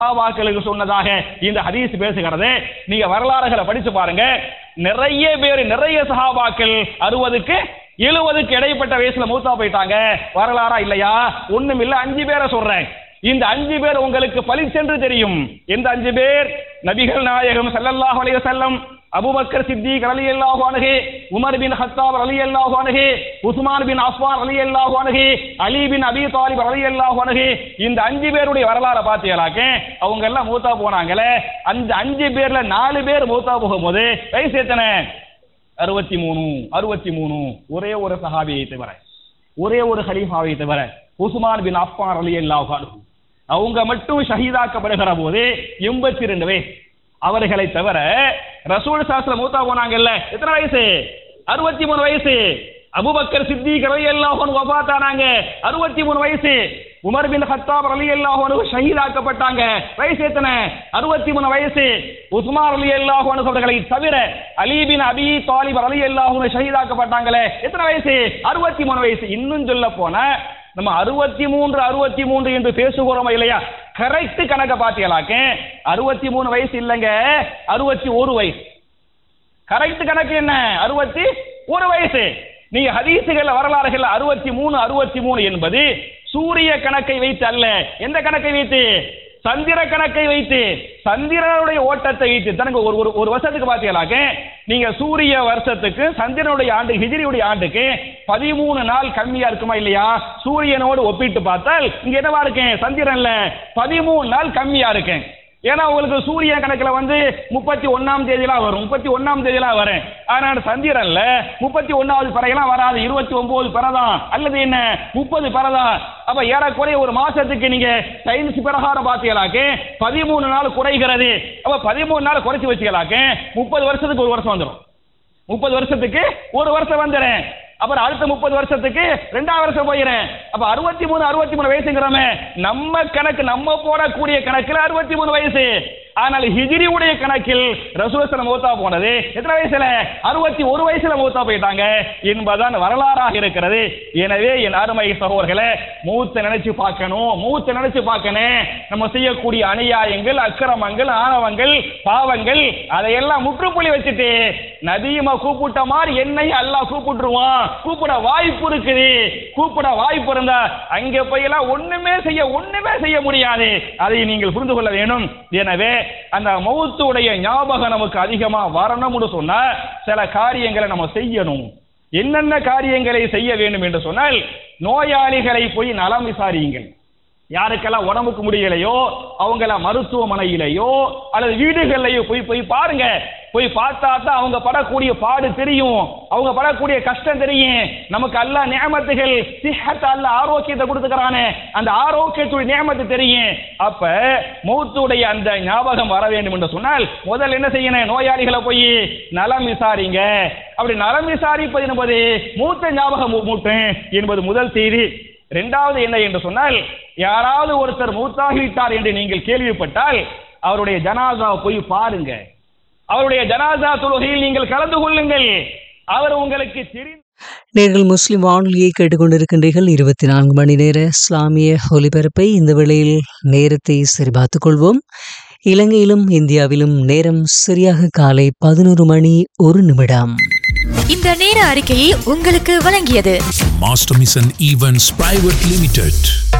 சஹாபாக்களுக்கு சொன்னதாக இந்த ஹதீஸ் பேசுகிறது நீங்க வரலாறுகளை படிச்சு பாருங்க நிறைய பேர் நிறைய சஹாபாக்கள் அறுபதுக்கு எழுபதுக்கு இடைப்பட்ட வயசுல மூத்தா போயிட்டாங்க வரலாறா இல்லையா ஒண்ணும் இல்ல அஞ்சு பேரை சொல்றேன் இந்த அஞ்சு பேர் உங்களுக்கு பளிச்சென்று தெரியும் எந்த அஞ்சு பேர் நபிகள் நாயகம் ஸல்லல்லாஹு அலைஹி வஸல்லம் அபூபக்கர் சித்திக் ரலியல்லாஹு அன்ஹு உமர் பின் ஹத்தாப் ரலியல்லாஹு அன்ஹு உஸ்மான் பின் அஃபான் ரலியல்லாஹு அன்ஹு அலி பின் அபி தாலிப் ரலியல்லாஹு அன்ஹு இந்த அஞ்சு பேருடைய வரலாறை பார்த்தீங்களாக்க அவங்க எல்லாம் மூத்தா போனாங்களே அந்த அஞ்சு பேர்ல நாலு பேர் மூத்தா போகும்போது வயசு எத்தனை அறுபத்தி மூணு அறுபத்தி மூணு ஒரே ஒரு சஹாபியை தவிர ஒரே ஒரு ஹலீஃபாவை தவிர உஸ்மான் பின் அஃபான் ரலியல்லாஹு அன்ஹு அவங்க மட்டும் ஷஹீதாக்கப்படுகிற போது எண்பத்தி ரெண்டு வயசு அவர்களை தவிர ரசூல் சாஸ்திர மூத்தா போனாங்கல்ல எத்தனை வயசு அறுபத்தி மூணு வயசு அபுபக்கர் சித்திக் ரலியல்லாஹு அன்ஹு வஃபாத்தானாங்க அறுபத்தி மூணு வயசு உமர் பின் ஹத்தாப் ரலியல்லாஹு அன்ஹு ஷஹீதாக்கப்பட்டாங்க வயசு எத்தனை அறுபத்தி மூணு வயசு உஸ்மான் ரலியல்லாஹு அன்ஹு அவர்களை தவிர அலி பின் அபி தாலிப் ரலியல்லாஹு அன்ஹு ஷஹீதாக்கப்பட்டாங்களே எத்தனை வயசு அறுபத்தி மூணு வயசு இன்னும் சொல்ல போனா நம்ம அறுபத்தி மூன்று அறுபத்தி மூன்று என்று பேசுகிறோமா இல்லையா கரெக்ட் கணக்க பாத்தீங்களாக்க அறுபத்தி மூணு வயசு இல்லைங்க அறுபத்தி ஒரு வயசு கரெக்ட் கணக்கு என்ன அறுபத்தி ஒரு வயசு நீங்க ஹதீசுகள் வரலாறுகள் அறுபத்தி மூணு அறுபத்தி மூணு என்பது சூரிய கணக்கை வைத்து அல்ல எந்த கணக்கை வைத்து சந்திர கணக்கை வைத்து சந்திரனுடைய ஓட்டத்தை வைத்து தனக்கு ஒரு ஒரு ஒரு வருஷத்துக்கு பாத்தீங்களாக்க நீங்க சூரிய வருஷத்துக்கு சந்திரனுடைய ஆண்டு ஹிஜிரியுடைய ஆண்டுக்கு பதிமூணு நாள் கம்மியா இருக்குமா இல்லையா சூரியனோடு ஒப்பிட்டு பார்த்தால் இங்க என்னவா இருக்கேன் சந்திரன்ல பதிமூணு நாள் கம்மியா இருக்கேன் ஏன்னா உங்களுக்கு சூரிய கணக்குல வந்து முப்பத்தி ஒன்னாம் தேதியெல்லாம் வரும் முப்பத்தி ஒன்னாம் தேதியெல்லாம் வரும் ஆனால் சந்திரன்ல முப்பத்தி ஒன்னாவது பிறையெல்லாம் வராது இருபத்தி ஒன்பது பிறதான் அல்லது என்ன முப்பது பிறதான் அப்ப ஏறக்குறைய ஒரு மாசத்துக்கு நீங்க சயின்ஸ் பிரகாரம் பாத்தீங்களாக்கு பதிமூணு நாள் குறைகிறது அப்ப பதிமூணு நாள் குறைச்சு வச்சுக்கலாக்க முப்பது வருஷத்துக்கு ஒரு வருஷம் வந்துடும் முப்பது வருஷத்துக்கு ஒரு வருஷம் வந்துடுறேன் அப்புறம் அடுத்த முப்பது வருஷத்துக்கு ரெண்டாவது வருஷம் போயிடுறேன் அப்ப அறுபத்தி மூணு அறுபத்தி மூணு வயசுங்கிறோமே நம்ம கணக்கு நம்ம போடக்கூடிய கணக்கில் அறுபத்தி மூணு வயசு ஆனால் ஹிஜிரியுடைய கணக்கில் ரசூசன மூத்தா போனது எத்தனை வயசுல அறுபத்தி ஒரு வயசுல மூத்தா போயிட்டாங்க என்பதுதான் வரலாறாக இருக்கிறது எனவே என் அருமை சகோதரர்களே மூத்த நினைச்சு பார்க்கணும் மூத்த நினைச்சு பார்க்கணும் நம்ம செய்யக்கூடிய அநியாயங்கள் அக்கிரமங்கள் ஆணவங்கள் பாவங்கள் அதையெல்லாம் முற்றுப்புள்ளி வச்சுட்டு நதியமா கூப்பிட்ட மாதிரி என்னை அல்லாஹ் கூப்பிட்டுருவான் கூப்பிட வாய்ப்பு இருக்குது கூப்பிட வாய்ப்பு இருந்தா அங்க போயெல்லாம் ஒண்ணுமே செய்ய ஒண்ணுமே செய்ய முடியாது அதை நீங்கள் புரிந்து கொள்ள வேணும் எனவே அந்த மௌத்துடைய ஞாபகம் நமக்கு அதிகமா வரணும்னு சொன்னா சில காரியங்களை நம்ம செய்யணும் என்னென்ன காரியங்களை செய்ய வேண்டும் என்று சொன்னால் நோயாளிகளை போய் நலம் விசாரியுங்கள் யாருக்கெல்லாம் உடம்புக்கு முடியலையோ அவங்கள மருத்துவமனையிலையோ அல்லது வீடுகள்லையோ போய் போய் பாருங்க போய் பார்த்தா தான் அவங்க படக்கூடிய பாடு தெரியும் அவங்க படக்கூடிய கஷ்டம் தெரியும் நமக்கு அல்ல நியமத்துகள் சிஹத் அல்ல ஆரோக்கியத்தை கொடுத்துக்கிறானே அந்த ஆரோக்கியத்துடைய நியமத்து தெரியும் அப்ப மௌத்துடைய அந்த ஞாபகம் வர வேண்டும் என்று சொன்னால் முதல்ல என்ன செய்யணும் நோயாளிகளை போய் நலம் விசாரிங்க அப்படி நலம் விசாரிப்பது என்பது மூத்த ஞாபகம் மூட்டும் என்பது முதல் செய்தி இரண்டாவது என்ன என்று சொன்னால் யாராவது ஒருத்தர் மூத்தாகிவிட்டார் என்று நீங்கள் கேள்விப்பட்டால் அவருடைய ஜனாசாவை போய் பாருங்க அவருடைய ஜனாசா தொழுகையில் நீங்கள் கலந்து கொள்ளுங்கள் அவர் உங்களுக்கு தெரிந்து நேர்கள் முஸ்லிம் வானொலியை கேட்டுக்கொண்டிருக்கின்றீர்கள் இருபத்தி நான்கு மணி நேர இஸ்லாமிய ஒலிபரப்பை இந்த வேளையில் நேரத்தை சரிபார்த்துக் கொள்வோம் இலங்கையிலும் இந்தியாவிலும் நேரம் சரியாக காலை பதினோரு மணி ஒரு நிமிடம் இந்த நேர அறிக்கையை உங்களுக்கு வழங்கியது Master Mission Events Private Limited.